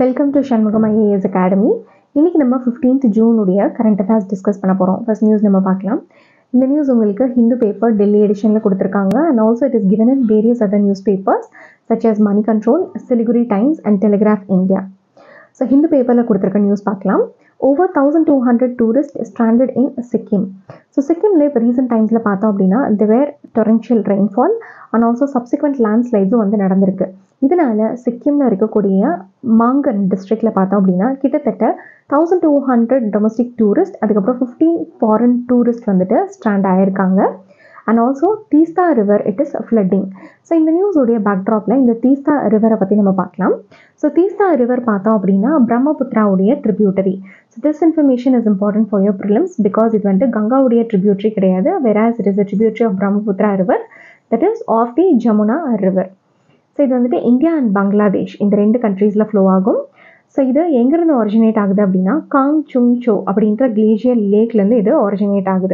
welcome to Shanmugam IAS academy இன்றைக்கி நம்ம fifteenth ஜூனுடைய கரண்ட் அஃபேர்ஸ் டிஸ்கஸ் பண்ண போகிறோம் ஃபர்ஸ்ட் நியூஸ் நம்ம பார்க்கலாம் இந்த நியூஸ் உங்களுக்கு ஹிந்து பேப்பர் டெல்லி எடிஷனில் கொடுத்துருக்காங்க and also it is given in various other newspapers such as Moneycontrol Siliguri Times and Telegraph India so Hindu பேப்பரில் கொடுத்துருக்க நியூஸ் பார்க்கலாம் over thousand two hundred tourist stranded in Sikkim so சிக்கிம்ல இப்போ ரீசெண்ட் டைம்ஸில் பார்த்தோம் அப்படின்னா there were torrential rainfall and also subsequent லேண்ட்ஸ்லைட்ஸும் வந்து நடந்திருக்கு இதனால சிக்கிமில் இருக்கக்கூடிய மாங்கன் டிஸ்ட்ரிக்டில் பார்த்தோம் அப்படின்னா கிட்டத்தட்ட thousand two hundred domestic tourist அதுக்கப்புறம் ஃபிஃப்டீன் ஃபாரின் டூரிஸ்ட் வந்துட்டு ஸ்டாண்ட் ஆயிருக்காங்க and also Teesta river it is flooding so இந்த நியூஸோடைய பேக்ட்ராப்பில் இந்த தீஸ்தா ரிவரை பற்றி நம்ம பார்க்கலாம் ஸோ தீஸ்தா ரிவர் பார்த்தோம் அப்படின்னா பிரம்மபுத்ராவுடைய tributary so this information is important for your prelims because இது வந்துட்டு கங்காவுடைய ட்ரிபியூட்டரி கிடையாது whereas it is a tributary of Brahmaputra river that is of the Jamuna river so இது வந்துட்டு இந்தியா அண்ட் பங்களாதேஷ் இந்த ரெண்டு கண்ட்ரீஸில் ஃப்ளோ ஆகும் ஸோ இது எங்கேருந்து ஒரிஜினேட் ஆகுது அப்படின்னா காங் சுங் சோ அப்படின்ற கிளேஷியர் லேக்லேருந்து இது ஒரிஜினேட் ஆகுது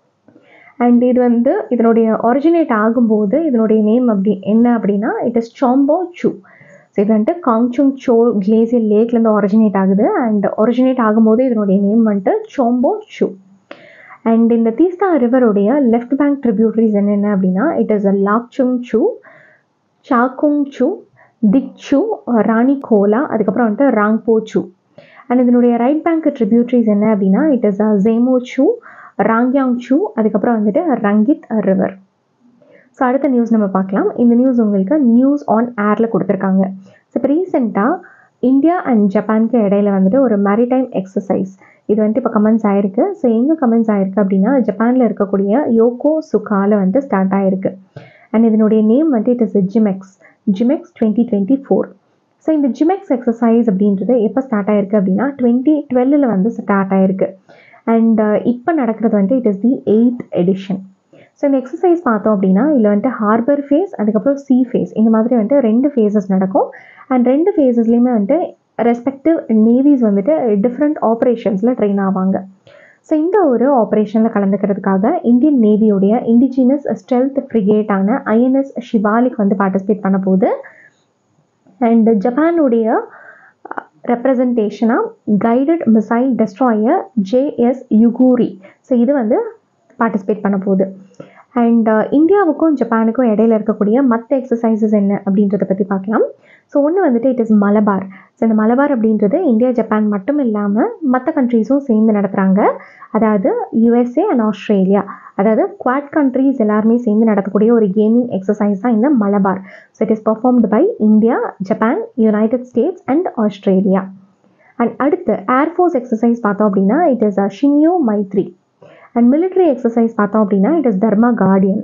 அண்ட் இது வந்து இதனுடைய ஒரிஜினேட் ஆகும்போது இதனுடைய நேம் அப்படி என்ன அப்படின்னா இட் இஸ் சாம்போ சூ ஸோ இது வந்துட்டு காங்சுங் சோ கிளேசியர் லேக்லேருந்து ஒரிஜினேட் ஆகுது அண்ட் ஒரிஜினேட் ஆகும்போது இதனுடைய நேம் வந்துட்டு சோம்போ சூ அண்ட் இந்த தீஸ்தா ரிவருடைய லெஃப்ட் பேங்க் ட்ரிபியூட்டரிஸ் என்னென்ன அப்படின்னா இட் இஸ் அ லாக்சுங் சூ சாக்குங் சூ திக்சு ராணி கோலா அதுக்கப்புறம் வந்துட்டு ராங்போ சூ அண்ட் இதனுடைய ரைட் பேங்க் ட்ரிபியூட்டரிஸ் என்ன அப்படின்னா இட் இஸ் அ ஜேமோ சூ ராங்யாங் சூ அதுக்கப்புறம் வந்துட்டு ரங்கித் ரிவர் ஸோ அடுத்த நியூஸ் நம்ம பார்க்கலாம் இந்த நியூஸ் உங்களுக்கு நியூஸ் ஆன் ஏரில் கொடுத்துருக்காங்க ஸோ இப்போ ரீசெண்டாக இந்தியா அண்ட் ஜப்பானுக்கு இடையில வந்துட்டு ஒரு மேரிடைம் எக்ஸசைஸ் இது வந்துட்டு இப்போ கமெண்ட்ஸ் ஆயிருக்கு ஸோ எங்கே கமெண்ட்ஸ் ஆயிருக்கு அப்படின்னா ஜப்பானில் இருக்கக்கூடிய யோகோ சுகால வந்து ஸ்டார்ட் ஆயிருக்கு அண்ட் இதனுடைய நேம் வந்துட்டு it is JIMEX JIMEX twenty twenty four so இந்த ஜிமெக்ஸ் எக்ஸசைஸ் அப்படின்றது எப்போ ஸ்டார்ட் ஆயிருக்கு அப்படின்னா டுவெண்ட்டி டுவெல்லில் வந்து ஸ்டார்ட் ஆயிருக்கு அண்ட் இப்போ நடக்கிறது வந்துட்டு it is the eighth edition so இந்த எக்ஸசைஸ் பார்த்தோம் அப்படின்னா இதில் வந்துட்டு ஹார்பர் ஃபேஸ் அதுக்கப்புறம் சி ஃபேஸ் இந்த மாதிரி வந்துட்டு ரெண்டு ஃபேஸஸ் நடக்கும் அண்ட் ரெண்டு ஃபேஸஸ்லேயுமே வந்துட்டு ரெஸ்பெக்டிவ் நேவிஸ் வந்துட்டு டிஃப்ரெண்ட் ஆப்ரேஷன்ஸில் ட்ரெயின் ஆவாங்க ஸோ இந்த ஒரு ஆப்ரேஷனில் கலந்துக்கிறதுக்காக இந்தியன் நேவியோடைய இண்டிஜினஸ் ஸ்டெல்த் ஃப்ரிகேட்டான ஐஎன்எஸ் ஷிவாலிக் வந்து பார்ட்டிசிபேட் பண்ண போகுது அண்ட் ஜப்பானுடைய ரெப்ரசன்டேஷனாக guided missile destroyer JS Yugiri so இது வந்து பார்ட்டிசிபேட் பண்ண போகுது அண்ட் இந்தியாவுக்கும் ஜப்பானுக்கும் இடையில இருக்கக்கூடிய மற்ற எக்ஸசைசஸ் என்ன அப்படின்றத பற்றி பார்க்கலாம் ஸோ ஒன்று வந்துட்டு இட் இஸ் மலபார் ஸோ இந்த மலபார் அப்படின்றது இந்தியா ஜப்பான் மட்டும் இல்லாமல் மற்ற கண்ட்ரீஸும் சேர்ந்து நடத்துகிறாங்க அதாவது யுஎஸ்ஏ அண்ட் ஆஸ்திரேலியா அதாவது குவாட் கண்ட்ரீஸ் எல்லாருமே சேர்ந்து நடத்தக்கூடிய ஒரு கேமிங் எக்ஸசைஸ் தான் இந்த Malabar so it is performed by India Japan United States and Australia and அடுத்து ஏர்ஃபோர்ஸ் எக்ஸசைஸ் பார்த்தோம் அப்படின்னா it is a Shinyuu Maitri and military exercise பார்த்தோம் அப்படின்னா it is Dharma Guardian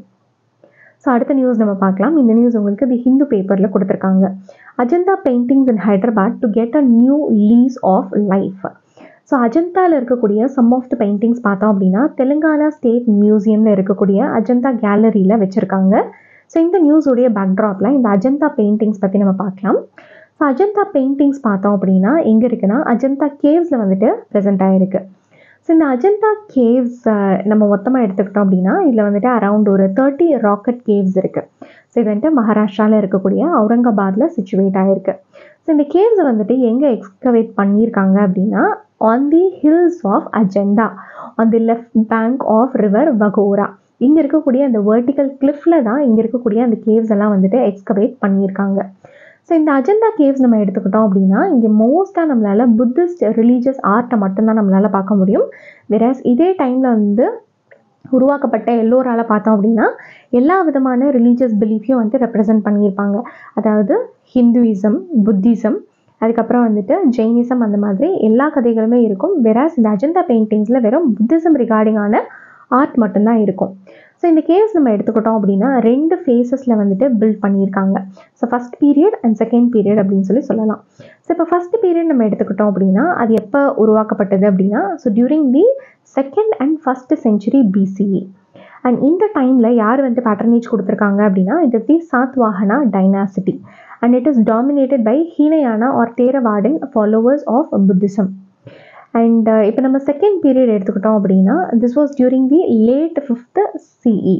so அடுத்த நியூஸ் நம்ம பார்க்கலாம் இந்த நியூஸ் உங்களுக்கு தி ஹிந்து பேப்பரில் கொடுத்துருக்காங்க Ajanta paintings in Hyderabad to get a new lease of life so அஜந்தாவில் இருக்கக்கூடிய சம் ஆஃப் த பெயிண்டிங்ஸ் பார்த்தோம் அப்படின்னா தெலுங்கானா ஸ்டேட் மியூசியமில் இருக்கக்கூடிய அஜந்தா கேலரியில் வச்சுருக்காங்க ஸோ இந்த நியூஸுடைய பேக்ட்ராப்பில் இந்த அஜந்தா பெயிண்டிங்ஸ் பற்றி நம்ம பார்க்கலாம் ஸோ அஜந்தா பெயிண்டிங்ஸ் பார்த்தோம் அப்படின்னா எங்கே இருக்குன்னா அஜந்தா கேவ்ஸில் வந்துட்டு ப்ரெசென்ட் ஆகிருக்கு ஸோ இந்த அஜந்தா கேவ்ஸ் நம்ம மொத்தமாக எடுத்துக்கிட்டோம் அப்படின்னா இதில் வந்துட்டு அரவுண்ட் ஒரு தேர்ட்டி ராக்கெட் கேவ்ஸ் இருக்குது ஸோ இது வந்துட்டு மகாராஷ்டிராவில் இருக்கக்கூடிய அவுரங்காபாத்தில் சுச்சுவேட் ஆகிருக்கு ஸோ இந்த கேவ்ஸை வந்துட்டு எங்கே எக்ஸ்கவேட் பண்ணியிருக்காங்க அப்படின்னா on the hills of Ajanta on the left bank of river Waghora இங்கே இருக்கக்கூடிய அந்த வேர்ட்டிக்கல் கிளிஃபில் தான் இங்கே இருக்கக்கூடிய அந்த கேவ்ஸ் எல்லாம் வந்துட்டு எக்ஸ்கவேட் பண்ணியிருக்காங்க ஸோ இந்த அஜந்தா கேவ்ஸ் நம்ம எடுத்துக்கிட்டோம் அப்படின்னா இங்கே மோஸ்ட்டாக நம்மளால் புத்திஸ்ட் ரிலீஜியஸ் ஆர்ட்டை மட்டும்தான் நம்மளால் பார்க்க முடியும் வேறஸ் இதே டைமில் வந்து உருவாக்கப்பட்ட எல்லோரால் பார்த்தோம் அப்படின்னா எல்லா விதமான ரிலீஜியஸ் பிலீஃபையும் வந்து ரெப்ரசன்ட் பண்ணியிருப்பாங்க அதாவது ஹிந்துயிசம் புத்திசம் அதுக்கப்புறம் வந்துட்டு ஜெயினிசம் அந்த மாதிரி எல்லா கதைகளுமே இருக்கும் வெராஸ் இந்த அஜந்தா பெயிண்டிங்ஸில் வெறும் புத்திசம் ரிகார்டிங்கான ஆர்ட் மட்டும்தான் இருக்கும் ஸோ இந்த கேவ்ஸ் நம்ம எடுத்துக்கிட்டோம் அப்படின்னா ரெண்டு ஃபேஸஸில் வந்துட்டு பில்ட் பண்ணியிருக்காங்க so first period and second period அப்படின்னு சொல்லி சொல்லலாம் ஸோ இப்போ ஃபஸ்ட் பீரியட் நம்ம எடுத்துக்கிட்டோம் அப்படின்னா அது எப்போ உருவாக்கப்பட்டது அப்படின்னா so during the second and first century BCE and இந்த டைமில் யார் வந்து பேட்டர்னேஜ் கொடுத்துருக்காங்க அப்படின்னா இது the Satavahana dynasty and it is dominated by Hinayana or Theravadan followers of Buddhism and இப்போ நம்ம செகண்ட் பீரியட் எடுத்துக்கிட்டோம் அப்படின்னா this was during the late fifth CE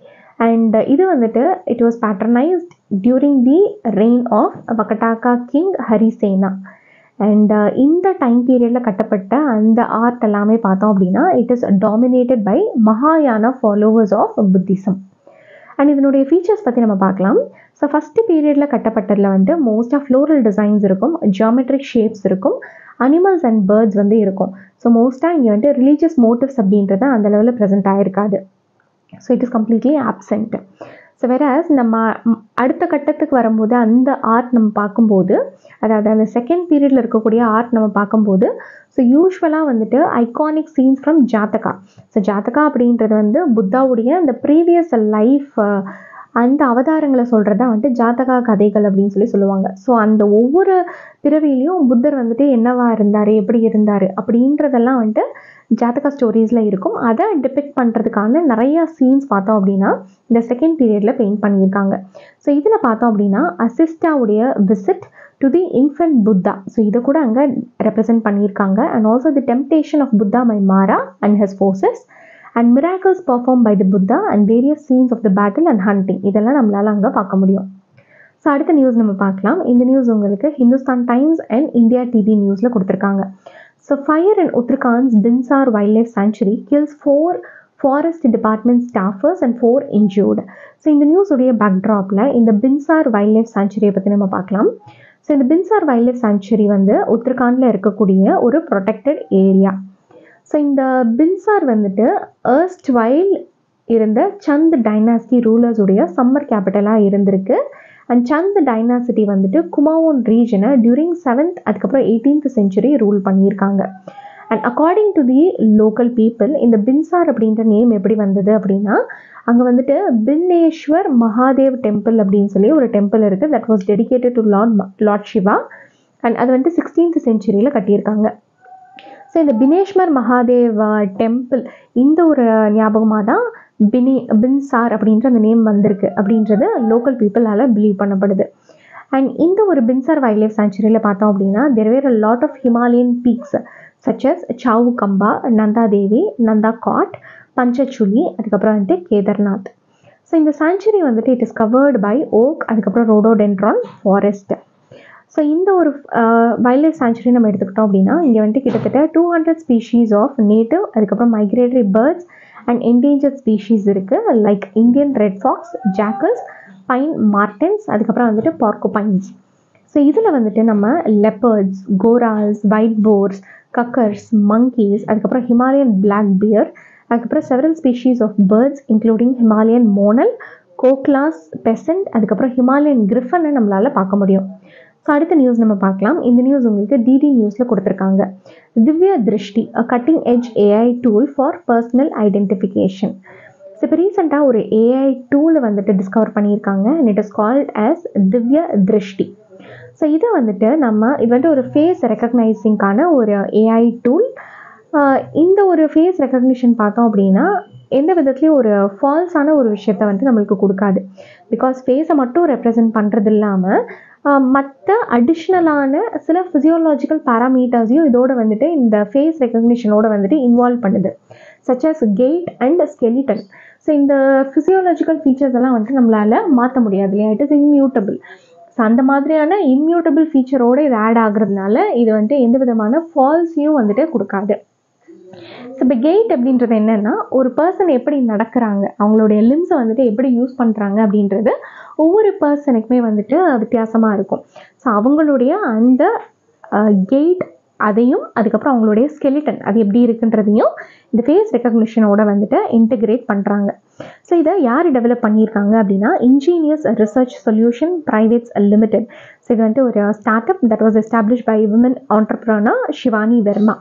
and இது வந்துட்டு it was patronised during the reign of Vakataka king Harisena and இந்த time பீரியடில் கட்டப்பட்ட அந்த ஆர்ட் எல்லாமே பார்த்தோம் அப்படின்னா இட் இஸ் டாமினேட்டட் பை மகாயான ஃபாலோவர்ஸ் ஆஃப் புத்திசம் அண்ட் இதனுடைய ஃபீச்சர்ஸ் பற்றி நம்ம பார்க்கலாம் ஸோ ஃபஸ்ட்டு பீரியடில் கட்டப்பட்டதில் வந்து மோஸ்ட் ஆஃப் ஃப்ளோரல் டிசைன்ஸ் இருக்கும் ஜியாமெட்ரிக் ஷேப்ஸ் இருக்கும் அனிமல்ஸ் அண்ட் பேர்ட்ஸ் வந்து இருக்கும் ஸோ மோஸ்ட்டாக இங்கே வந்து ரிலீஜியஸ் மோட்டிவ்ஸ் அப்படின்றது அந்த லெவலில் ப்ரெசென்ட் ஆகிருக்காது so it is completely absent so வேற நம்ம ம், அடுத்த கட்டத்துக்கு வரும்போது அந்த ஆர்ட் நம்ம பார்க்கும்போது அதாவது அந்த செகண்ட் பீரியடில் இருக்கக்கூடிய ஆர்ட் நம்ம பார்க்கும்போது ஸோ யூஸ்வலாக வந்துட்டு iconic scenes from Jataka so Jataka அப்படின்றது வந்து புத்தாவுடைய அந்த ப்ரீவியஸ் லைஃப் அந்த அவதாரங்களை சொல்கிறது தான் வந்துட்டு ஜாதகா கதைகள் அப்படின்னு சொல்லி சொல்லுவாங்க ஸோ அந்த ஒவ்வொரு பிறவிலையும் புத்தர் வந்துட்டு என்னவா இருந்தார் எப்படி இருந்தார் அப்படின்றதெல்லாம் வந்துட்டு ஜாதகா ஸ்டோரீஸில் இருக்கும் அதை டிபிக்ட் பண்ணுறதுக்கான நிறையா சீன்ஸ் பார்த்தோம் அப்படின்னா இந்த செகண்ட் பீரியடில் பெயிண்ட் பண்ணியிருக்காங்க ஸோ இதில் பார்த்தோம் அப்படின்னா அசிஸ்டாவுடைய visit to the infant Buddha so இதை கூட அங்கே ரெப்ரசென்ட் பண்ணியிருக்காங்க and also the temptation of Buddha by Mara and his forces and miracles perform by the Buddha and various scenes of the battle and hunting இதெல்லாம் நம்மளால் அங்கே பார்க்க முடியும் ஸோ அடுத்த நியூஸ் நம்ம பார்க்கலாம் இந்த நியூஸ் உங்களுக்கு Hindustan Times and India TV நியூஸில் கொடுத்துருக்காங்க so fire and Uttarakhand's Binsar wildlife sanctuary kills four forest department staffers and four injured so இந்த நியூஸுடைய பேக்ட்ராப்பில் இந்த பின்சார் வைல்ட் லைஃப் சாங்சுரியை பற்றி நம்ம பார்க்கலாம் ஸோ இந்த பின்சார் வைல்ட் லைஃப் சாங்சுரி வந்து உத்தரகாண்டில் இருக்கக்கூடிய ஒரு ப்ரொடெக்டட் ஏரியா ஸோ இந்த பின்சார் வந்துட்டு ஏர்ஸ்ட் வைல் இருந்த சந்த் டைனாஸ்டி ரூலர்ஸுடைய சம்மர் கேபிட்டலாக இருந்திருக்கு அண்ட் சந்த் டைனாசிட்டி வந்துட்டு குமாவோன் ரீஜனை டியூரிங் செவன்த் அதுக்கப்புறம் எயிட்டீன்த் செஞ்சுரி ரூல் பண்ணியிருக்காங்க and according to the local people இந்த பின்சார் அப்படின்ற நேம் எப்படி வந்தது அப்படின்னா அங்கே வந்துட்டு பின்னேஸ்வர் மகாதேவ் டெம்பிள் அப்படின்னு சொல்லி ஒரு டெம்பிள் இருக்குது that was dedicated to lord lord Shiva and அது வந்துட்டு சிக்ஸ்டீன்த் செஞ்சுரியில் கட்டியிருக்காங்க ஸோ இந்த பினேஷ்வர் மகாதேவ் டெம்பிள் இந்த ஒரு ஞாபகமாக தான் பினி பின்சார் அப்படின்ற அந்த நேம் வந்திருக்கு அப்படின்றது லோக்கல் பீப்புளால் பிலீவ் பண்ணப்படுது அண்ட் இந்த ஒரு பின்சார் வைல்ட் லைஃப் சாங்சுரியில் பார்த்தோம் அப்படின்னா there were a lot of Himalayan peaks such as Chaukhamba Nanda Devi Nanda Kot Panchachuli அதுக்கப்புறம் வந்துட்டு கேதார்நாத் ஸோ இந்த சாங்சுரி வந்துட்டு it is covered by oak அதுக்கப்புறம் ரோடோடென்ட்ரான் ஃபாரஸ்ட் ஸோ இந்த ஒரு வைல்ட் லைஃப் சாங்சுரி நம்ம எடுத்துக்கிட்டோம் அப்படின்னா இங்கே வந்துட்டு கிட்டத்தட்ட two hundred species of native அதுக்கப்புறம் migratory birds and endanger species இருக்குது like Indian red fox jackals pine martens அதுக்கப்புறம் வந்துட்டு பார்க்கோபைன்ஸ் ஸோ இதில் வந்துட்டு நம்ம leopards gorals white boars kakars monkeys அதுக்கப்புறம் ஹிமாலயன் பிளாக் பியர் அதுக்கப்புறம் several species of birds including Himalayan monal koklass pheasant அதுக்கப்புறம் Himalayan கிரிஃபனை நம்மளால் பார்க்க முடியும் ஸோ அடுத்த நியூஸ் நம்ம பார்க்கலாம் இந்த நியூஸ் உங்களுக்கு டிடி நியூஸில் கொடுத்துருக்காங்க Divya Drishti a cutting edge AI tool for personal identification so இப்போ ரீசெண்டாக ஒரு ஏஐ டூலை வந்துட்டு டிஸ்கவர் பண்ணியிருக்காங்க and it is called as Divya Drishti so இதை வந்துட்டு நம்ம இது வந்துட்டு ஒரு ஃபேஸ் ரெக்கக்னைசிங்கான ஒரு ஏஐ டூல் இந்த ஒரு ஃபேஸ் ரெக்கக்னிஷன் பார்த்தோம் அப்படின்னா எந்த விதத்துலையும் ஒரு ஃபால்ஸான ஒரு விஷயத்த வந்து நம்மளுக்கு கொடுக்காது பிகாஸ் ஃபேஸை மட்டும் ரெப்ரசன்ட் பண்ணுறது இல்லாமல் மற்ற அடிஷ்னலான சில ஃபிசியோலாஜிக்கல் பேராமீட்டர்ஸையும் இதோட வந்துட்டு இந்த ஃபேஸ் ரெக்கக்னிஷனோட வந்துட்டு இன்வால்வ் பண்ணுது such as gait and skeleton so இந்த ஃபிசியோலாஜிக்கல் ஃபீச்சர்ஸ் எல்லாம் வந்துட்டு நம்மளால் மாற்ற முடியாது இல்லையா இட் இஸ் இம்யூட்டபிள் ஸோ அந்த மாதிரியான இம்யூட்டபிள் ஃபீச்சரோடு இது ஆட் ஆகுறதுனால இது வந்துட்டு எந்த விதமான ஃபால்ஸையும் வந்துட்டு கொடுக்காது ஸோ இப்போ கெயிட் அப்படின்றது என்னென்னா ஒரு பர்சன் எப்படி நடக்கிறாங்க அவங்களுடைய லிம்ஸை வந்துட்டு எப்படி யூஸ் பண்ணுறாங்க அப்படின்றது ஒவ்வொரு பர்சனுக்குமே வந்துட்டு வித்தியாசமாக இருக்கும் ஸோ அவங்களுடைய அந்த கெயிட் அதையும் அதுக்கப்புறம் அவங்களுடைய ஸ்கெலிட்டன் அது எப்படி இருக்குன்றதையும் இந்த ஃபேஸ் ரெக்கக்னிஷனோட வந்துட்டு இன்டிகிரேட் பண்ணுறாங்க ஸோ இதை யார் டெவலப் பண்ணியிருக்காங்க அப்படின்னா engineers research solution privates limited so இது வந்துட்டு ஒரு startup that was establish by women entrepreneur Shivani Verma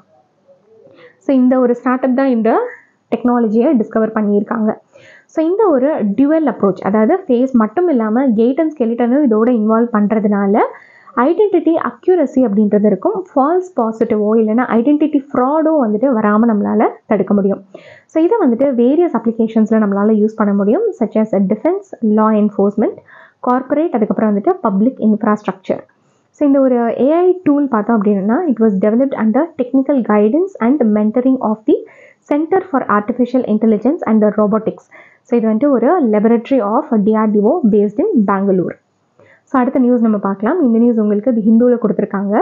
so இந்த ஒரு ஸ்டார்ட் அப் தான் இந்த டெக்னாலஜியை டிஸ்கவர் பண்ணியிருக்காங்க ஸோ இந்த ஒரு டியூவல் அப்ரோச் அதாவது ஃபேஸ் மட்டும் இல்லாமல் கெயிட் அண்ட் ஸ்கெலிட்டனும் இதோட இன்வால்வ் பண்ணுறதுனால ஐடென்டிட்டி அக்யூரசி அப்படின்றது இருக்கும் ஃபால்ஸ் பாசிட்டிவோ இல்லைன்னா ஐடென்டிட்டி ஃப்ராடோ வந்துட்டு வராமல் நம்மளால் தடுக்க முடியும் ஸோ இதை வந்துட்டு வேரியஸ் அப்ளிகேஷன்ஸில் நம்மளால் யூஸ் பண்ண முடியும் such as defence law enforcement corporate அதுக்கப்புறம் வந்துட்டு பப்ளிக் இன்ஃப்ராஸ்ட்ரக்சர் ஸோ இந்த ஒரு ஏஐ டூல் பார்த்தோம் அப்படின்னா it was developed under technical guidance and mentoring of the centre for artificial intelligence and robotics so இது வந்துட்டு ஒரு laboratory of DRDO based in Bangalore so அடுத்த நியூஸ் நம்ம பார்க்கலாம் இந்த நியூஸ் உங்களுக்கு தி ஹிந்துவில் கொடுத்துருக்காங்க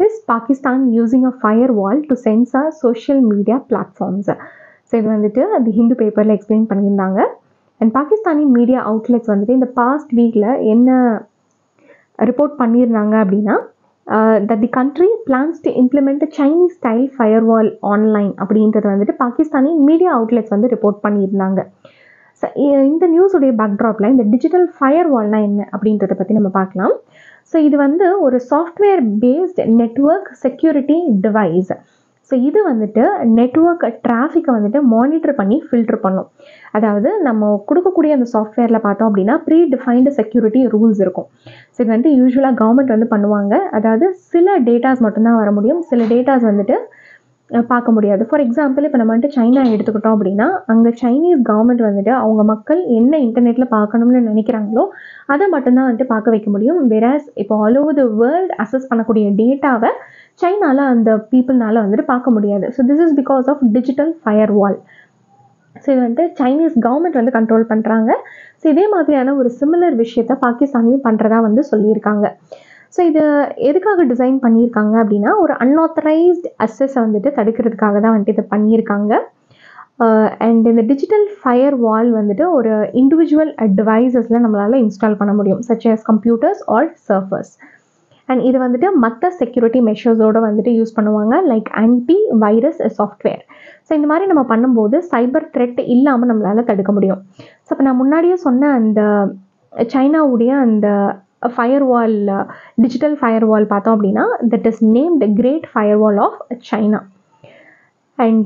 is Pakistan using a firewall to censor social media platforms so இது வந்துட்டு அது ஹிந்து பேப்பரில் எக்ஸ்பிளைன் பண்ணியிருந்தாங்க அண்ட் பாகிஸ்தானி மீடியா அவுட்லெட்ஸ் வந்துட்டு இந்த பாஸ்ட் வீக்கில் என்ன ரிப்போர்ட் பண்ணியிருந்தாங்க அப்படின்னா that the country plans to implement Chinese style firewall online அப்படின்றது வந்துட்டு பாகிஸ்தானி மீடியா அவுட்லெட்ஸ் வந்து ரிப்போர்ட் பண்ணியிருந்தாங்க ஸோ இந்த நியூஸுடைய பேக்ட்ராப்பில் இந்த டிஜிட்டல் ஃபயர் வால்னா என்ன அப்படின்றத பற்றி நம்ம பார்க்கலாம் ஸோ இது வந்து ஒரு software based network security device so இது வந்துட்டு நெட்ஒர்க் டிராஃபிக்கை வந்துட்டு மானிட்டர் பண்ணி ஃபில்டர் பண்ணும் அதாவது நம்ம கொடுக்கக்கூடிய அந்த சாஃப்ட்வேரில் பார்த்தோம் அப்படின்னா ப்ரீ டிஃபைன்டு செக்யூரிட்டி ரூல்ஸ் இருக்கும் ஸோ இது வந்துட்டு யூஸ்வலாக கவர்மெண்ட் வந்து பண்ணுவாங்க அதாவது சில டேட்டாஸ் மட்டும்தான் வர முடியும் சில டேட்டாஸ் வந்துட்டு பார்க்க முடியாது ஃபார் எக்ஸாம்பிள் இப்போ நம்ம வந்துட்டு சைனா எடுத்துக்கிட்டோம் அப்படின்னா அங்கே சைனீஸ் கவர்மெண்ட் வந்துட்டு அவங்க மக்கள் என்ன இன்டர்நெட்டில் பார்க்கணும்னு நினைக்கிறாங்களோ அதை மட்டும்தான் வந்துட்டு பார்க்க வைக்க முடியும் வெராஸ் இப்போ all over the world access பண்ணக்கூடிய டேட்டாவை சைனாவில் அந்த பீப்புள்னால வந்துட்டு பார்க்க முடியாது so this is because of digital firewall so இது வந்துட்டு சைனீஸ் கவர்மெண்ட் வந்து கண்ட்ரோல் பண்ணுறாங்க ஸோ இதே மாதிரியான ஒரு சிமிலர் விஷயத்த பாகிஸ்தானையும் பண்ணுறதா வந்து சொல்லியிருக்காங்க ஸோ இது எதுக்காக டிசைன் பண்ணியிருக்காங்க அப்படின்னா ஒரு அன்ஆத்தரைஸ்ட் அசஸை வந்துட்டு தடுக்கிறதுக்காக தான் வந்துட்டு இதை பண்ணியிருக்காங்க அண்ட் இந்த டிஜிட்டல் ஃபயர் வால் வந்துட்டு ஒரு இண்டிவிஜுவல் டிவைசஸில் நம்மளால் இன்ஸ்டால் பண்ண முடியும் such as computers or servers and இது வந்துட்டு மற்ற செக்யூரிட்டி மெஷர்ஸோடு வந்துட்டு யூஸ் பண்ணுவாங்க like antivirus software so இந்த மாதிரி நம்ம பண்ணும்போது சைபர் த்ரெட் இல்லாமல் நம்மளால் தடுக்க முடியும் ஸோ இப்போ நான் முன்னாடியே சொன்ன அந்த சைனாவுடைய அந்த firewall digital firewall பார்த்தோம் அப்படின்னா that is named great fire wall of China and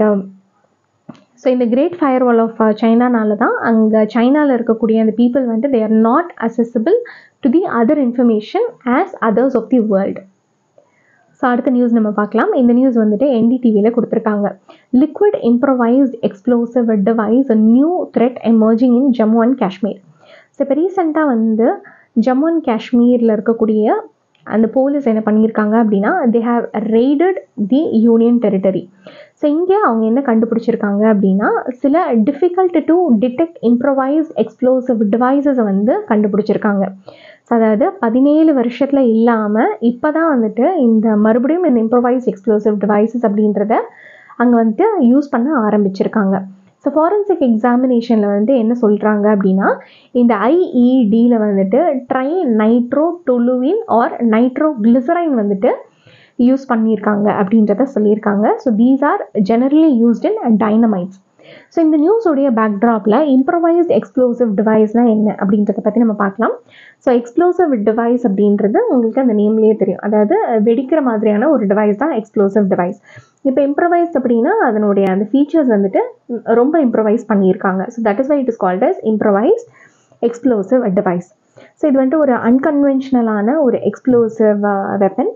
so இந்த கிரேட் ஃபயர் வால் ஆஃப் சைனானால தான் அங்கே சைனாவில் இருக்கக்கூடிய அந்த பீப்புள் வந்துட்டு they are not accessible to the other information as others of the world so அடுத்த நியூஸ் நம்ம பார்க்கலாம் இந்த நியூஸ் வந்துட்டு என்டிடிவியில் கொடுத்துருக்காங்க liquid improvised explosive device new threat emerging in Jammu and Kashmir so இப்போ ரீசெண்டாக வந்து ஜம்மு அண்ட் காஷ்மீரில் இருக்கக்கூடிய அந்த போலீஸ் என்ன பண்ணியிருக்காங்க அப்படின்னா they have raided the union territory so இங்கே அவங்க என்ன கண்டுபிடிச்சிருக்காங்க அப்படின்னா சில difficult to detect improvise explosive டிவைசஸை வந்து கண்டுபிடிச்சிருக்காங்க ஸோ அதாவது பதினேழு வருஷத்தில் இல்லாமல் இப்போ தான் வந்துட்டு இந்த மறுபடியும் இந்த இம்ப்ரவைஸ் எக்ஸ்ப்ளோசிவ் டிவைசஸ் அப்படின்றத அங்கே வந்துட்டு யூஸ் பண்ண ஆரம்பிச்சிருக்காங்க ஸோ ஃபாரன்சிக் எக்ஸாமினேஷனில் வந்து என்ன சொல்கிறாங்க அப்படின்னா இந்த ஐஇடியில் வந்துட்டு trinitrotoluene or nitroglycerine வந்துட்டு யூஸ் பண்ணியிருக்காங்க அப்படின்றத சொல்லியிருக்காங்க so these are generally used in dynamites so இந்த நியூஸோடைய பேக்ட்ராப்பில் இம்ப்ரவைஸ்ட் எக்ஸ்ப்ளோசிவ் டிவைஸ்னால் என்ன அப்படின்றத பற்றி நம்ம பார்க்கலாம் ஸோ எக்ஸ்ப்ளோசிவ் டிவைஸ் அப்படின்றது உங்களுக்கு அந்த நேம்லேயே தெரியும் அதாவது வெடிக்கிற மாதிரியான ஒரு டிவைஸ் தான் எக்ஸ்ப்ளோசிவ் டிவைஸ் இப்போ இம்ப்ரவைஸ் அப்படின்னா அதனுடைய அந்த ஃபீச்சர்ஸ் வந்துட்டு ரொம்ப இம்ப்ரவைஸ் பண்ணியிருக்காங்க so that is why it is called as improvise explosive device so இது வந்துட்டு ஒரு அன்கன்வென்ஷனலான ஒரு எக்ஸ்ப்ளோசிவ் வெப்பன்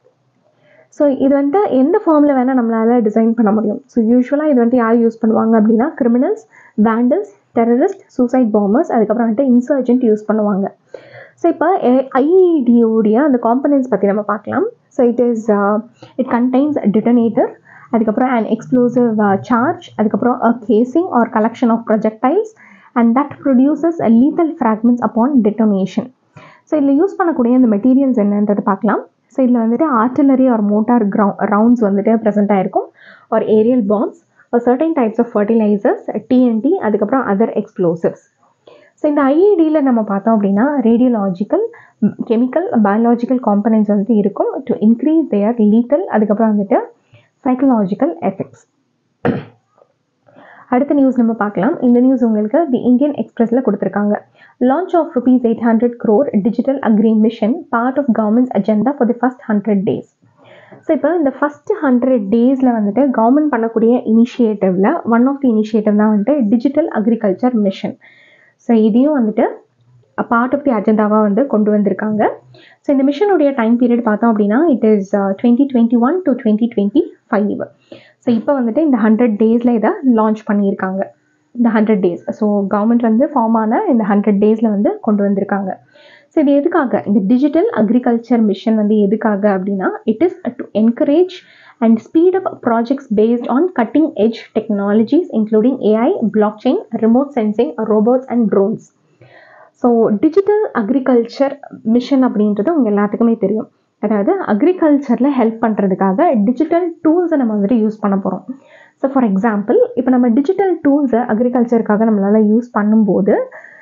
ஸோ இது வந்துட்டு எந்த ஃபார்மில் வேணால் நம்மளால் டிசைன் பண்ண முடியும் ஸோ யூஸ்வலாக இது வந்துட்டு யார் யூஸ் பண்ணுவாங்க அப்படின்னா criminals vandals terrorist suicide bombers அதுக்கப்புறம் வந்துட்டு இன்சர்ஜென்ட் யூஸ் பண்ணுவாங்க ஸோ இப்போ ஐஇடியோடைய அந்த காம்பனன்ஸ் பற்றி நம்ம பார்க்கலாம் so it is it contains detonator அதுக்கப்புறம் அண்ட் எக்ஸ்ப்ளோசிவ் சார்ஜ் அதுக்கப்புறம் a casing or collection of projectiles and that produces lethal fragments upon detonation so இதில் யூஸ் பண்ணக்கூடிய இந்த மெட்டீரியல்ஸ் என்னன்றது பார்க்கலாம் ஸோ இதில் வந்துட்டு ஆர்டிலரி ஆர் மோட்டார் கிரவு ரவுண்ட்ஸ் வந்துட்டு ப்ரெசென்ட் ஆகிருக்கும் ஆர் ஏரியல் பாம்ஸ் ஒரு certain types of fertilisers TNT அதுக்கப்புறம் அதர் எக்ஸ்ப்ளோசிவ்ஸ் ஸோ இந்த ஐஇடியில் நம்ம பார்த்தோம் அப்படின்னா ரேடியோலாஜிக்கல் கெமிக்கல் பயாலாஜிக்கல் காம்பனன்ஸ் வந்துட்டு இருக்கும் டு இன்க்ரீஸ் தேர் லீத்தல் அதுக்கப்புறம் வந்துட்டு சைக்கலாஜிக்கல் எஃபெக்ட்ஸ் அடுத்த நியூஸ் நம்ம பார்க்கலாம் இந்த நியூஸ் உங்களுக்கு தி இந்தியன் எக்ஸ்பிரஸில் கொடுத்துருக்காங்க launch of rupees eight hundred crore digital agri mission part of government's agenda for the first hundred days so இப்போ இந்த ஃபஸ்ட்டு ஹண்ட்ரட் டேஸில் வந்துட்டு கவர்மெண்ட் பண்ணக்கூடிய இனிஷியேட்டிவில் ஒன் ஆஃப் தி இனிஷியேட்டிவ் தான் வந்துட்டு டிஜிட்டல் அக்ரிகல்ச்சர் மிஷன் ஸோ இதையும் வந்துட்டு பார்ட் ஆஃப் தி அஜெண்டாவாக வந்து கொண்டு வந்திருக்காங்க ஸோ இந்த மிஷனுடைய டைம் பீரியட் பார்த்தோம் அப்படின்னா it is twenty twenty one to twenty twenty five so இப்போ வந்துட்டு இந்த ஹண்ட்ரட் டேஸில் இதை லான்ச் பண்ணியிருக்காங்க இந்த ஹண்ட்ரட் டேஸ் ஸோ கவர்மெண்ட் வந்து ஃபார்ம் ஆன இந்த ஹண்ட்ரட் டேஸில் வந்து கொண்டு வந்திருக்காங்க ஸோ இது எதுக்காக இந்த டிஜிட்டல் அக்ரிகல்ச்சர் மிஷன் வந்து எதுக்காக அப்படின்னா it is to encourage and speed up projects based on cutting edge technologies including AI blockchain remote sensing robots and drones so digital agriculture mission அப்படின்றது உங்கள் எல்லாத்துக்குமே தெரியும் அதாவது அக்ரிகல்ச்சரில் ஹெல்ப் பண்ணுறதுக்காக டிஜிட்டல் டூல்ஸை நம்ம வந்துட்டு யூஸ் பண்ண போகிறோம் ஸோ ஃபார் எக்ஸாம்பிள் இப்போ நம்ம டிஜிட்டல் டூல்ஸை அக்ரிகல்ச்சருக்காக நம்மளால் யூஸ் பண்ணும்போது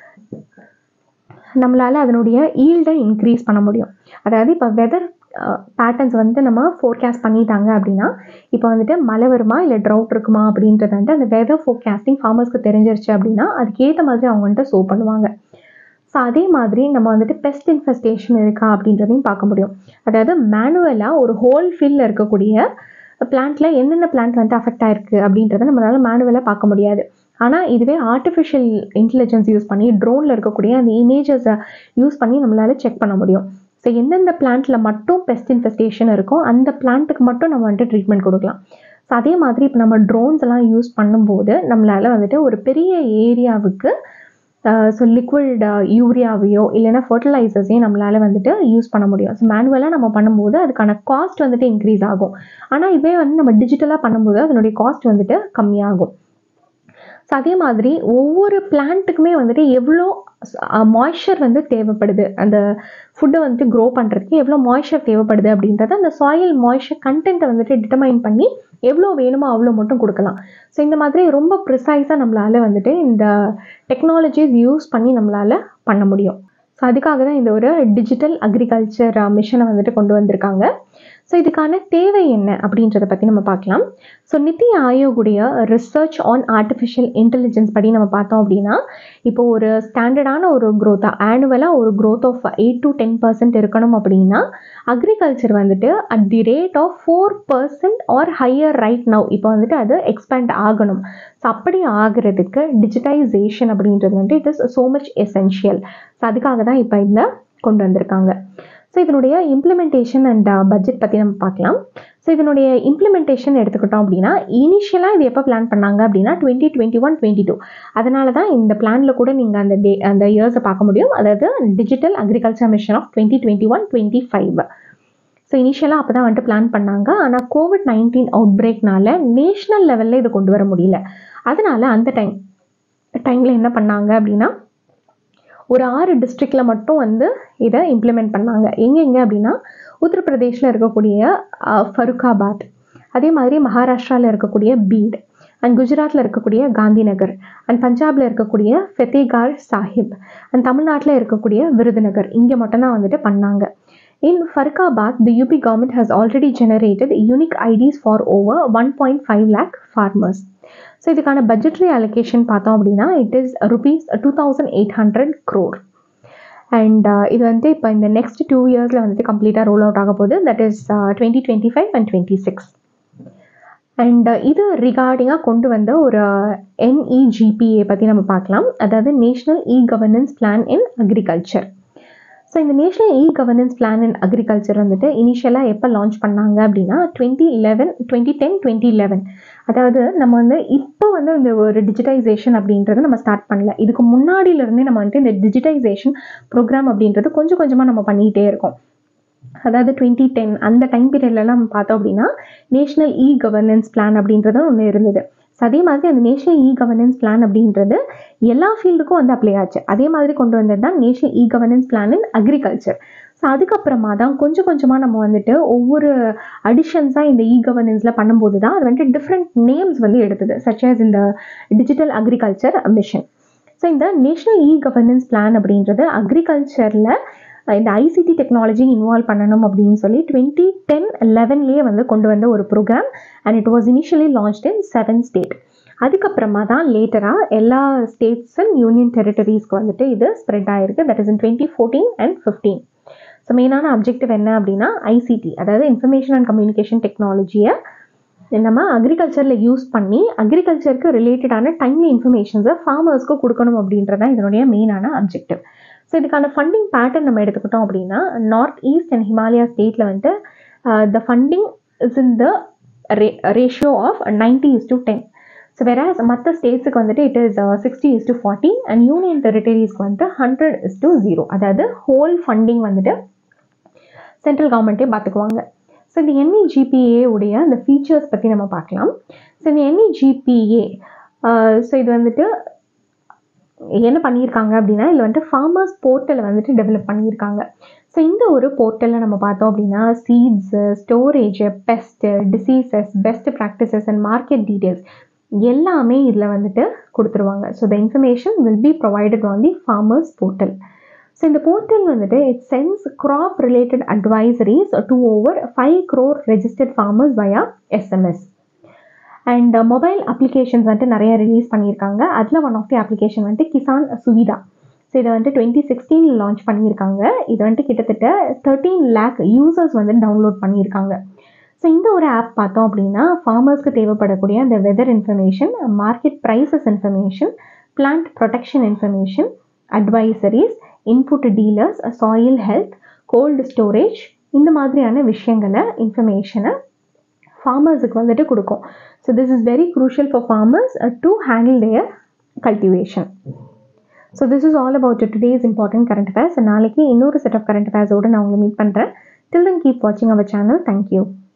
நம்மளால் அதனுடைய ஈல்டை இன்க்ரீஸ் பண்ண முடியும் அதாவது இப்போ வெதர் பேட்டர்ன்ஸ் வந்து நம்ம ஃபோர்காஸ்ட் பண்ணிட்டாங்க அப்படின்னா இப்போ வந்துட்டு மழை வருமா இல்லை ட்ரவுட் இருக்குமா அப்படின்றது வந்து அந்த வெதர் ஃபோர்காஸ்டிங் ஃபார்மர்ஸ்க்கு தெரிஞ்சிருச்சு அப்படின்னா அதுக்கேற்ற மாதிரி அவங்க வந்துட்டு ஷோ பண்ணுவாங்க ஸோ அதே மாதிரி நம்ம வந்துட்டு பெஸ்ட் இன்ஃபெஸ்டேஷன் இருக்கா அப்படின்றதையும் பார்க்க முடியும் அதாவது மேனுவலாக ஒரு ஹோல் ஃபீல்டில் இருக்கக்கூடிய பிளான்ட்டில் என்னென்ன பிளான்ட் வந்துட்டு அஃபெக்ட் ஆயிருக்கு அப்படின்றத நம்மளால் மேனுவலாக பார்க்க முடியாது ஆனால் இதுவே ஆர்டிஃபிஷியல் இன்டெலிஜென்ஸ் யூஸ் பண்ணி ட்ரோனில் இருக்கக்கூடிய அந்த இமேஜஸை யூஸ் பண்ணி நம்மளால் செக் பண்ண முடியும் ஸோ எந்தெந்த பிளான்ட்டில் மட்டும் பெஸ்ட் இன்ஃபெஸ்டேஷன் இருக்கோ அந்த பிளான்ட்டுக்கு மட்டும் நம்ம வந்துட்டு ட்ரீட்மெண்ட் கொடுக்கலாம் ஸோ அதே மாதிரி இப்போ நம்ம ட்ரோன்ஸ் எல்லாம் யூஸ் பண்ணும்போது நம்மளால் வந்துட்டு ஒரு பெரிய ஏரியாவுக்கு ஸோ லிக்விட் யூரியாவையோ இல்லைன்னா ஃபர்டிலைசர்ஸையும் நம்மளால் வந்துட்டு யூஸ் பண்ண முடியும் ஸோ மேனுவலாக நம்ம பண்ணும்போது அதுக்கான காஸ்ட் வந்துட்டு இன்க்ரீஸ் ஆகும் ஆனால் இதே வந்து நம்ம டிஜிட்டலாக பண்ணும்போது அதனுடைய காஸ்ட் வந்துட்டு கம்மியாகும் ஸோ அதே மாதிரி ஒவ்வொரு பிளான்ட்டுக்குமே வந்துட்டு எவ்வளோ மாய்ஸ்சர் வந்து தேவைப்படுது அந்த ஃபுட்டை வந்துட்டு க்ரோ பண்ணுறதுக்கு எவ்வளோ மாய்ஸ்சர் தேவைப்படுது அப்படின்றத அந்த சாயில் மாய்ஸ்சர் கண்டென்ட்டை வந்துட்டு டிட்டர்மைன் பண்ணி எவ்வளோ வேணுமோ அவ்வளோ மட்டும் கொடுக்கலாம் ஸோ இந்த மாதிரி ரொம்ப ப்ரிசைஸாக நம்மளால் வந்துட்டு இந்த டெக்னாலஜிஸ் யூஸ் பண்ணி நம்மளால் பண்ண முடியும் ஸோ அதுக்காக தான் இந்த ஒரு டிஜிட்டல் அக்ரிகல்ச்சர் மிஷனை வந்துட்டு கொண்டு வந்திருக்காங்க ஸோ இதுக்கான தேவை என்ன அப்படின்றத பற்றி நம்ம பார்க்கலாம் ஸோ நித்தி ஆயோகுடைய ரிசர்ச் ஆன் ஆர்டிஃபிஷியல் இன்டெலிஜென்ஸ் படி நம்ம பார்த்தோம் அப்படின்னா இப்போ ஒரு ஸ்டாண்டர்டான ஒரு க்ரோத்தாக ஆனுவலாக ஒரு growth of eight to ten percent இருக்கணும் அப்படின்னா அக்ரிகல்ச்சர் வந்துட்டு at the rate of four percent or higher right now இப்போ வந்துட்டு அது எக்ஸ்பேண்ட் ஆகணும் ஸோ அப்படி ஆகிறதுக்கு டிஜிட்டைசேஷன் அப்படின்றது வந்துட்டு it is so much essential so அதுக்காக தான் இப்போ இதில் கொண்டு வந்திருக்காங்க ஸோ இதனுடைய இம்ப்ளிமெண்டேஷன் அண்ட் பட்ஜெட் பற்றி நம்ம பார்க்கலாம் ஸோ இதனுடைய இம்ப்ளிமெண்டேஷன் எடுத்துக்கிட்டோம் அப்படின்னா இனிஷியலாக இது எப்போ பிளான் பண்ணாங்க அப்படின்னா twenty twenty one twenty two அதனால தான் இந்த பிளானில் கூட நீங்கள் அந்த டே அந்த இயர்ஸை பார்க்க முடியும் அதாவது digital agriculture mission of twenty twenty one twenty five so இனிஷியலாக அப்போ தான் வந்துட்டு பிளான் பண்ணாங்க ஆனால் கோவிட் நைன்டீன் அவுட் பிரேக்னால நேஷ்னல் லெவலில் இதை கொண்டு வர முடியல அதனால அந்த டைம் டைமில் என்ன பண்ணாங்க அப்படின்னா ஒரு ஆறு டிஸ்ட்ரிக்டில் மட்டும் வந்து இதை இம்ப்ளிமெண்ட் பண்ணாங்க எங்கெங்கே அப்படின்னா உத்தரப்பிரதேஷில் இருக்கக்கூடிய ஃபருக்காபாத் அதே மாதிரி மகாராஷ்டிராவில் இருக்கக்கூடிய பீட் அண்ட் குஜராத்தில் இருக்கக்கூடிய காந்திநகர் அண்ட் பஞ்சாபில் இருக்கக்கூடிய ஃபெத்தேகார் சாஹிப் அண்ட் தமிழ்நாட்டில் இருக்கக்கூடிய விருதுநகர் இங்கே மட்டும்தான் வந்துட்டு பண்ணாங்க in Farrukhabad the UP government has already generated unique IDs for over one point five lakh farmers so இதுக்கான பட்ஜெட்ரி அலோகேஷன் பார்த்தோம் அப்படின்னா it is rupees two thousand eight hundred crore and இது வந்துட்டு இப்போ இந்த நெக்ஸ்ட் டூ இயர்ஸில் வந்துட்டு கம்ப்ளீட்டாக ரோல் அவுட் ஆக போகுது that is twenty twenty five and twenty six and இது ரிகார்டிங்காக கொண்டு வந்த ஒரு என்இஜிபிஏ பற்றி நம்ம பார்க்கலாம் அதாவது national e governance plan in agriculture so இந்த national e governance plan in agriculture வந்துட்டு இனிஷியலாக எப்போ லான்ச் பண்ணாங்க அப்படின்னா twenty eleven twenty ten twenty eleven அதாவது நம்ம வந்து இப்போ வந்து இந்த ஒரு டிஜிட்டைசேஷன் அப்படின்றத நம்ம ஸ்டார்ட் பண்ணல இதுக்கு முன்னாடியிலேருந்தே நம்ம வந்துட்டு இந்த டிஜிட்டைசேஷன் ப்ரோக்ராம் அப்படின்றது கொஞ்சம் கொஞ்சமாக நம்ம பண்ணிகிட்டே இருக்கோம் அதாவது டுவெண்ட்டி டென் அந்த டைம் பீரியட்லலாம் நம்ம பார்த்தோம் அப்படின்னா நேஷ்னல் இ கவர்னன்ஸ் பிளான் அப்படின்றது ஒன்று இருந்தது ஸோ அதே மாதிரி அந்த நேஷ்னல் இ கவர்னன்ஸ் பிளான் அப்படின்றது எல்லா ஃபீல்டுக்கும் வந்து அப்ளை ஆச்சு அதே மாதிரி கொண்டு வந்தது தான் national e governance plan in agriculture so அதுக்கப்புறமா தான் கொஞ்சம் கொஞ்சமாக நம்ம வந்துட்டு ஒவ்வொரு அடிஷன்ஸாக இந்த இ கவர்னன்ஸில் பண்ணும்போது தான் அது வந்துட்டு டிஃப்ரெண்ட் நேம்ஸ் வந்து எடுத்தது சச் ஆஸ் இந்த டிஜிட்டல் அக்ரிகல்ச்சர் மிஷன் ஸோ இந்த நேஷ்னல் இ கவர்னன்ஸ் பிளான் அப்படின்றது அக்ரிகல்ச்சரில் இந்த ஐசிடி டெக்னாலஜி இன்வால்வ் பண்ணணும் அப்படின்னு சொல்லி டுவெண்ட்டி டென் லெவன்லேயே வந்து கொண்டு வந்த ஒரு programme and it was initially launched in seven state அதுக்கப்புறமா தான் லேட்டராக எல்லா ஸ்டேட்ஸ் அண்ட் யூனியன் டெரிட்டரிஸ்க்கு வந்துட்டு இது ஸ்ப்ரெட் ஆயிருக்கு that is in twenty fourteen and fifteen so மெயினான அப்ஜெக்டிவ் என்ன அப்படின்னா ஐசிடி அதாவது இன்ஃபர்மேஷன் அண்ட் கம்யூனிகேஷன் டெக்னாலஜியை நம்ம அக்ரிகல்ச்சரில் யூஸ் பண்ணி அக்ரிகல்ச்சருக்கு ரிலேட்டடான டைம்லி இன்ஃபர்மேஷன்ஸை ஃபார்மர்ஸ்க்கு கொடுக்கணும் அப்படின்றது தான் இதனுடைய மெயினான அப்ஜெக்டிவ் ஸோ இதுக்கான ஃபண்டிங் பேட்டர்ன் நம்ம எடுத்துக்கிட்டோம் அப்படின்னா நார்த் ஈஸ்ட் அண்ட் ஹிமாலயா ஸ்டேட்டில் வந்துட்டு the funding is in the ரே ratio of ninety is to ten so வேற மற்ற ஸ்டேட்ஸுக்கு வந்துட்டு it is sixty is to forty and union டெரிட்டரிஸ்க்கு வந்துட்டு ஹண்ட்ரட் இஸ் டு ஜீரோ அதாவது ஹோல் ஃபண்டிங் வந்துட்டு சென்ட்ரல் கவர்மெண்ட்டே பார்த்துக்குவாங்க ஸோ இந்த என்இஜிபிஏ உடைய அந்த ஃபீச்சர்ஸ் பற்றி நம்ம பார்க்கலாம் ஸோ இந்த என்இஜிபிஏ ஸோ இது வந்துட்டு என்ன பண்ணியிருக்காங்க அப்படின்னா இதில் வந்துட்டு ஃபார்மர்ஸ் போர்ட்டலை வந்துட்டு டெவலப் பண்ணியிருக்காங்க ஸோ இந்த ஒரு போர்ட்டலில் நம்ம பார்த்தோம் அப்படின்னா seeds storage pest diseases best practices and market details எல்லாமே இதில் வந்துட்டு கொடுத்துருவாங்க so the information will be provided on the farmers portal so இந்த போர்ட்டல் வந்துட்டு it sends crop related advisories to over five crore registered farmers via SMS and mobile applications வந்துட்டு நிறைய release பண்ணியிருக்காங்க அதில் ஒன் ஆஃப் தி அப்ளிகேஷன் வந்துட்டு Kisan Suvidha so இதை வந்துட்டு twenty சிக்ஸ்டீனில் launch பண்ணியிருக்காங்க இது வந்துட்டு கிட்டத்தட்ட தேர்ட்டீன் லேக் யூசர்ஸ் வந்து டவுன்லோட் பண்ணியிருக்காங்க ஸோ இந்த ஒரு ஆப் பார்த்தோம் அப்படின்னா ஃபார்மர்ஸ்க்கு தேவைப்படக்கூடிய அந்த weather information market prices information plant protection information advisories input dealers soil health cold storage இந்த மாதிரியான விஷயங்களை இன்ஃபர்மேஷனை ஃபார்மர்ஸுக்கு வந்துட்டு கொடுக்கும் so this is very crucial for farmers to handle their cultivation so this is all about today's important current affairs நாளைக்கு இன்னொரு set of current அஃபேர்ஸோடு நான் உங்களை மீட் பண்ணுறேன் டில் தன் கீப் வாட்சிங் அவர் சேனல் தேங்க்யூ